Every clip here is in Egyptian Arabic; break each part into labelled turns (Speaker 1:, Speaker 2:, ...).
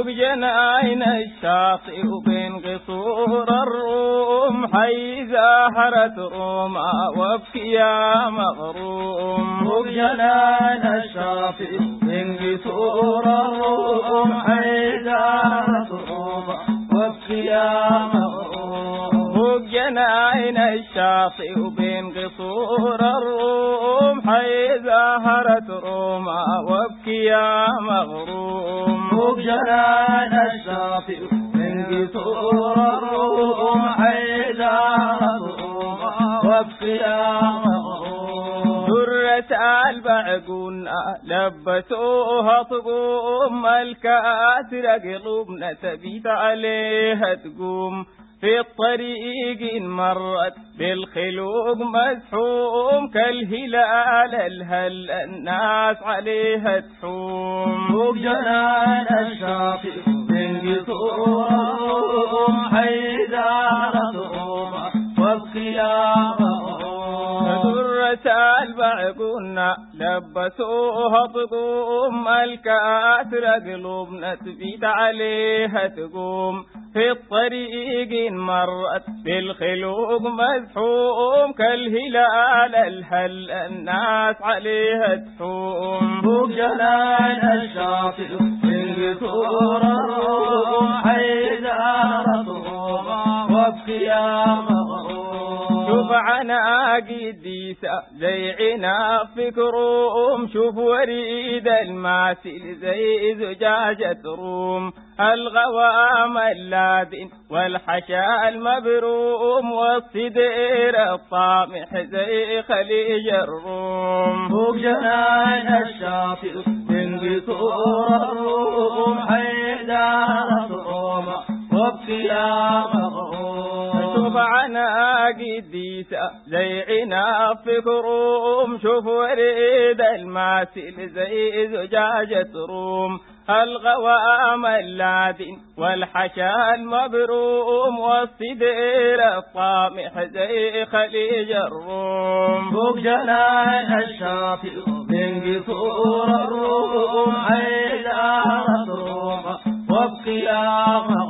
Speaker 1: فوق جناين الشاطئ وبين قصور الروم حي زهرة روما وابكي يا مغروم
Speaker 2: فوق جناين الشاطئ بين قصور الروم حي زهرة روما وابكي يا مغروم
Speaker 1: فوق جناين الشاطئ وبين قصور الروم حي زهرة روما وابكي يا مغروم
Speaker 2: فوق جنان الشاطئ من قصور الروم حيدار الروم وابكي يا مغروم
Speaker 1: درة البعقونا لبسوها تقوم الكاسرة قلوبنا تبيت عليها تقوم في الطريق مرت بالخلوق مزحوم كالهلال الهل الناس عليها تحوم
Speaker 2: فوق جنان الشاطئ من قصور الروم حيدار الروم وابكي يا مغروم
Speaker 1: درة البعقونا لبسوها تقوم الكاسرة قلوبنا تبيت عليها تقوم في الطريق مرت بالخلوق مزحوم كالهلال الهل الناس عليها تحوم
Speaker 2: فوق جنان الشاطئ من قصور الروم حيدار الروم وابكي يا مغروم
Speaker 1: شوف عناقي ديسة زي عناق فكروم شوف وريد الماسل زي زجاجة روم الغوام اللابن والحشا المبروم والصدير الطامح زي خليج الروم
Speaker 2: فوق جنان الشاطئ من قصور الروم حيدار الروم وابكي يا مغروم
Speaker 1: شوف عناقي ديسة زي عناق فكروم شوف وريد الماسل زي زجاجة روم الغوام اللادن والحشا المبروم والصدير الطامح زي خليج الروم
Speaker 2: فوق جنان الشاطئ من قصور الروم حيدار الروم وابكي يا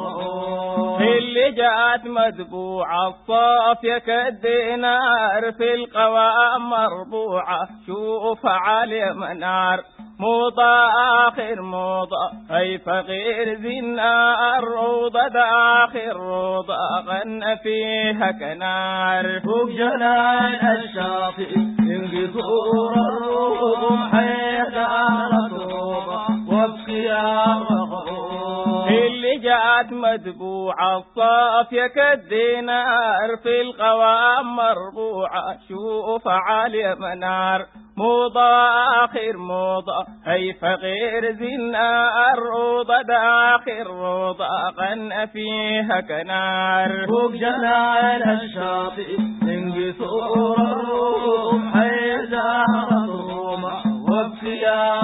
Speaker 2: مغروم
Speaker 1: اللي جات مذبوعة الصافية كالدينار في القوام مربوعة شوف على منار موضة آخر موضة أي فقير زنار روضة داخل روضة غن فيها كنار
Speaker 2: فوق جنان الشاطئ من قصور الروم حيدار الروم وابكي يا مغروم
Speaker 1: اللي جات مذبوعة الصافية كالدينار في القوام مربوعة شوف عالية منار موضة آخر موضة أي فقير زنار روضة داخل روضة غن فيها كنار
Speaker 2: فوق جنان الشاطئ من قصور الروم حيدار الروم وابكي يا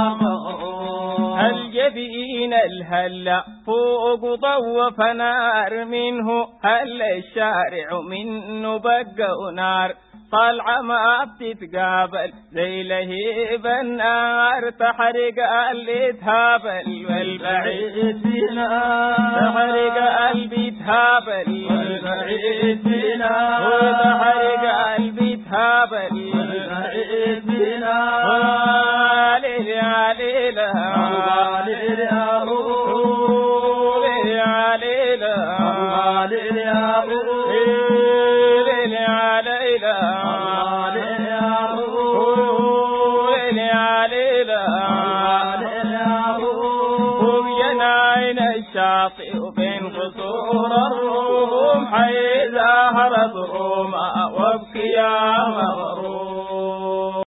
Speaker 2: مغروم
Speaker 1: الجبين الهلا فوق ضوف نار منه هل الشارع منه بقى نار طالعة ما بتتقابل زي لهيب النار تحرق اللي تهابل والبعيد
Speaker 2: فينا
Speaker 1: تحرق قلبي تهابل
Speaker 2: والبعيد فينا
Speaker 1: وتحرق قلبي تهابل
Speaker 2: والبعيد فينا
Speaker 1: ليل يا ليل
Speaker 2: غالي يا
Speaker 1: ليل يا ليل
Speaker 2: غالي يا
Speaker 1: ليل يا ليل
Speaker 2: غالي يا
Speaker 1: ليل يا ليل فوق جناين الشاطئ وبين قصور الروم حي زهرة روما وابكي يا مغروم